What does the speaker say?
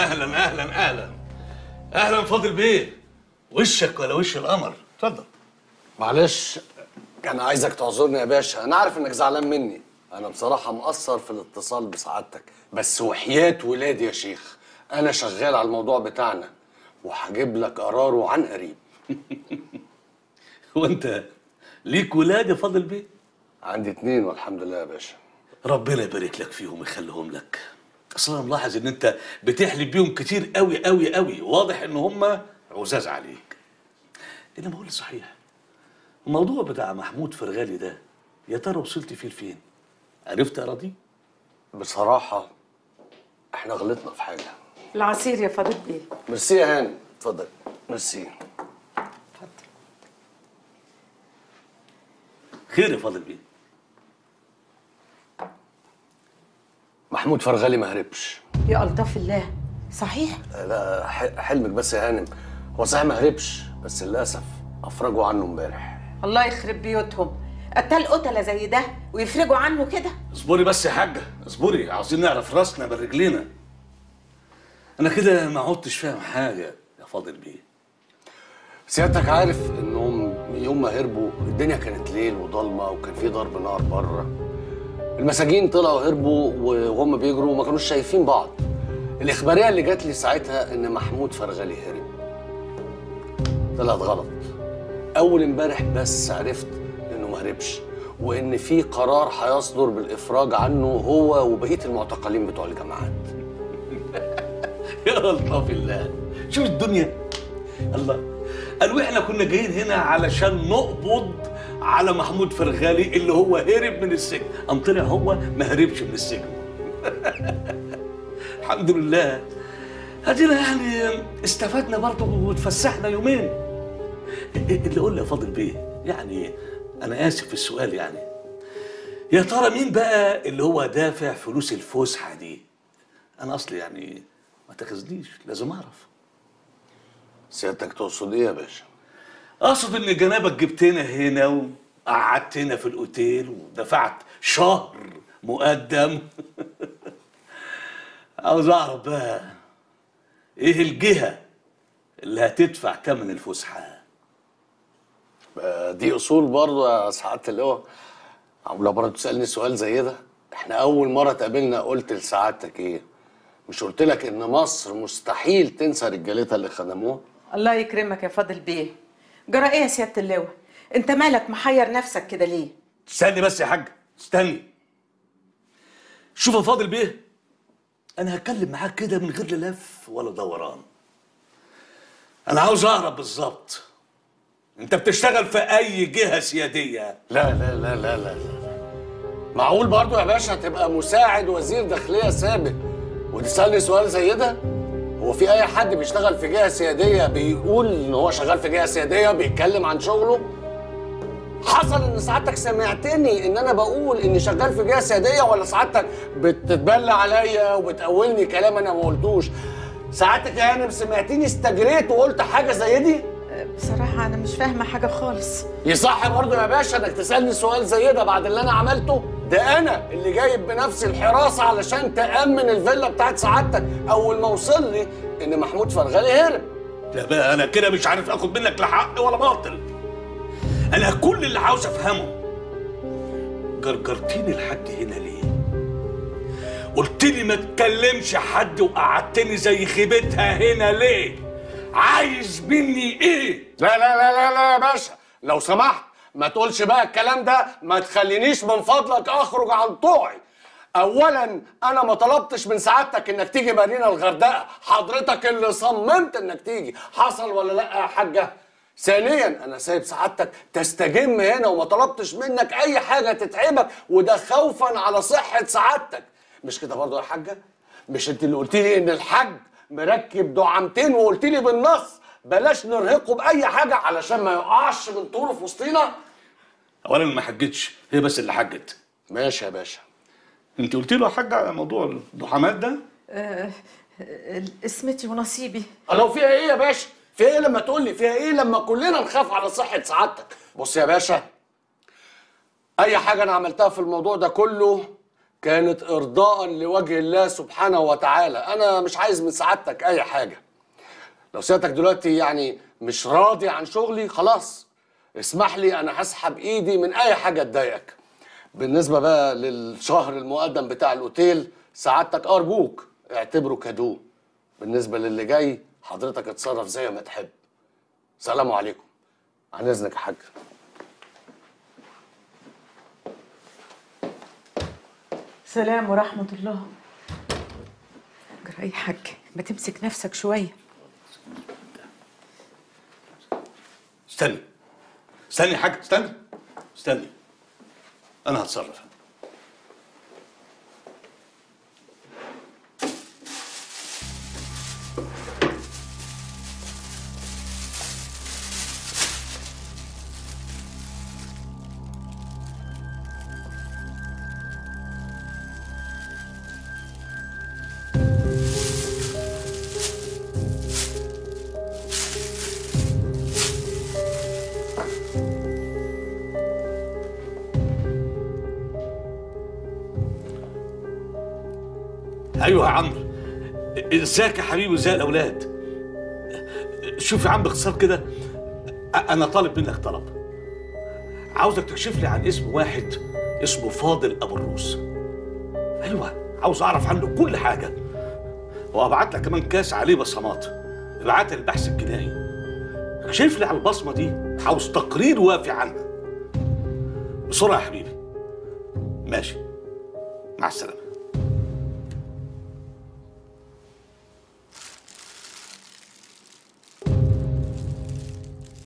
اهلا اهلا اهلا اهلا فاضل بيه وشك ولا وش القمر اتفضل معلش انا عايزك تعذرني يا باشا انا عارف انك زعلان مني انا بصراحه مقصر في الاتصال بسعادتك بس وحياة ولادي يا شيخ انا شغال على الموضوع بتاعنا وهجيب لك قراره عن قريب هو انت ليك ولاد يا فاضل بيه عندي اتنين والحمد لله يا باشا ربنا يبارك لك فيهم ويخليهم لك اصل انا ملاحظ ان انت بتحلب بيهم كتير قوي قوي قوي واضح ان هم عزاز عليك انما اقول صحيح الموضوع بتاع محمود فرغالي ده يا ترى وصلت فيه لفين عرفت اراضيه بصراحه احنا غلطنا في حاجه العصير يا فاضل بيه ميرسي يا هاني اتفضل ميرسي خير يا فاضل بيه محمود فرغلي ما هربش يا الطاف الله صحيح لا ح- حلمك بس يا هانم هو صحيح ما هربش بس للاسف افرجوا عنه امبارح الله يخرب بيوتهم قتال قتله زي ده ويفرجوا عنه كده اصبري بس يا حاجه اصبري عاوزين نعرف راسنا من رجلينا انا كده ما عدتش فاهم حاجه يا فاضل بيه سيادتك عارف انهم يوم ما هربوا الدنيا كانت ليل وضلمه وكان في ضرب نار بره المساجين طلعوا هربوا وهم بيجروا وما كانوش شايفين بعض الاخباريه اللي جات لي ساعتها ان محمود فرغلي هرب طلعت غلط اول امبارح بس عرفت انه ما هربش وان في قرار هيصدر بالافراج عنه هو وبقيه المعتقلين بتوع الجامعات يا الله الله شوف الدنيا الله قالوا احنا كنا جايين هنا علشان نقبض على محمود فرغالي اللي هو هرب من السجن قام طلع هو ما هربش من السجن الحمد لله ادينا يعني استفدنا برضه واتفسحنا يومين اللي قول لي يا فاضل بيه يعني انا اسف في السؤال يعني يا ترى مين بقى اللي هو دافع فلوس الفسحه دي انا اصلي يعني ما تاخذنيش لازم اعرف سيادتك تقصد ايه يا باشا اقصد ان جنابك جبتنا هنا وقعدتنا في الاوتيل ودفعت شهر مقدم عاوز اعرف بقى ايه الجهه اللي هتدفع ثمن الفسحه آه، دي اصول برضه يا سعاده اللواء عموله برضه تسالني سؤال زي ده احنا اول مره اتقابلنا قلت لسعادتك ايه مش قلت لك ان مصر مستحيل تنسى رجالتها اللي خدموها الله يكرمك يا فاضل بيه جرى ايه يا سياده اللواء انت مالك محير نفسك كده ليه استني بس يا حاج استني شوف يا فاضل بيه انا هتكلم معاك كده من غير لا لف ولا دوران انا عاوز اعرف بالظبط انت بتشتغل في اي جهه سياديه لا لا لا لا لا لا معقول برضه يا باشا تبقى مساعد وزير داخليه سابق وتسالني سؤال زي ده هو في اي حد بيشتغل في جهه سياديه بيقول ان هو شغال في جهه سياديه بيتكلم عن شغله حصل ان سعادتك سمعتني ان انا بقول اني شغال في جهه سياديه ولا سعادتك بتتبلى عليا وبتقولني كلام انا ما قلتوش سعادتك يا هانم سمعتني استجريت وقلت حاجه زي دي بصراحه انا مش فاهمه حاجه خالص يصح برضه يا باشا انك تسالني سؤال زي ده بعد اللي انا عملته ده انا اللي جايب بنفسي الحراسه علشان تامن الفيلا بتاعت سعادتك اول ما وصل لي ان محمود فرغلي هرب لا بقى انا كده مش عارف اخد منك لا حق ولا باطل انا كل اللي عاوز افهمه جرجرتيني لحد هنا ليه قلت لي ما تكلمش حد وقعدتني زي خيبتها هنا ليه عايز مني ايه لا لا لا لا لا يا باشا لو سمحت ما تقولش بقى الكلام ده ما تخلينيش من فضلك اخرج عن طوعي اولا انا ما طلبتش من سعادتك انك تيجي مدينه الغردقه حضرتك اللي صممت انك تيجي حصل ولا لا يا حاجه ثانيا انا سايب سعادتك تستجم هنا وما طلبتش منك اي حاجه تتعبك وده خوفا على صحه سعادتك مش كده برضو يا حاجه مش انت اللي قلت لي ان الحاج مركب دعامتين وقلت لي بالنص بلاش نرهقه باي حاجه علشان ما يقعش من طوله في وسطينا اولا ما حجتش هي بس اللي حجت ماشي يا باشا انت قلت له يا حاج على موضوع الدحامات ده آه، اسمتي ونصيبي لو فيها ايه يا باشا فيها ايه لما تقول لي فيها ايه لما كلنا نخاف على صحه سعادتك بص يا باشا اي حاجه انا عملتها في الموضوع ده كله كانت ارضاء لوجه الله سبحانه وتعالى انا مش عايز من سعادتك اي حاجه لو سيادتك دلوقتي يعني مش راضي عن شغلي خلاص اسمح لي انا هسحب ايدي من اي حاجه تضايقك بالنسبه بقى للشهر المقدم بتاع الاوتيل سعادتك ارجوك اعتبره كادو بالنسبه للي جاي حضرتك اتصرف زي ما تحب سلام عليكم عن اذنك يا حاج سلام ورحمة الله جرى يا حاج ما تمسك نفسك شوية استني استني يا حاج استني استني انا هتصرف ايوه يا عمرو ازيك يا حبيبي زي الاولاد شوف يا عم باختصار كده انا طالب منك طلب عاوزك تكشف لي عن اسم واحد اسمه فاضل ابو الروس ايوه عاوز اعرف عنه كل حاجه وابعت لك كمان كاس عليه بصمات ابعت لي البحث الجنائي اكشف لي على البصمه دي عاوز تقرير وافي عنها بسرعه يا حبيبي ماشي مع السلامه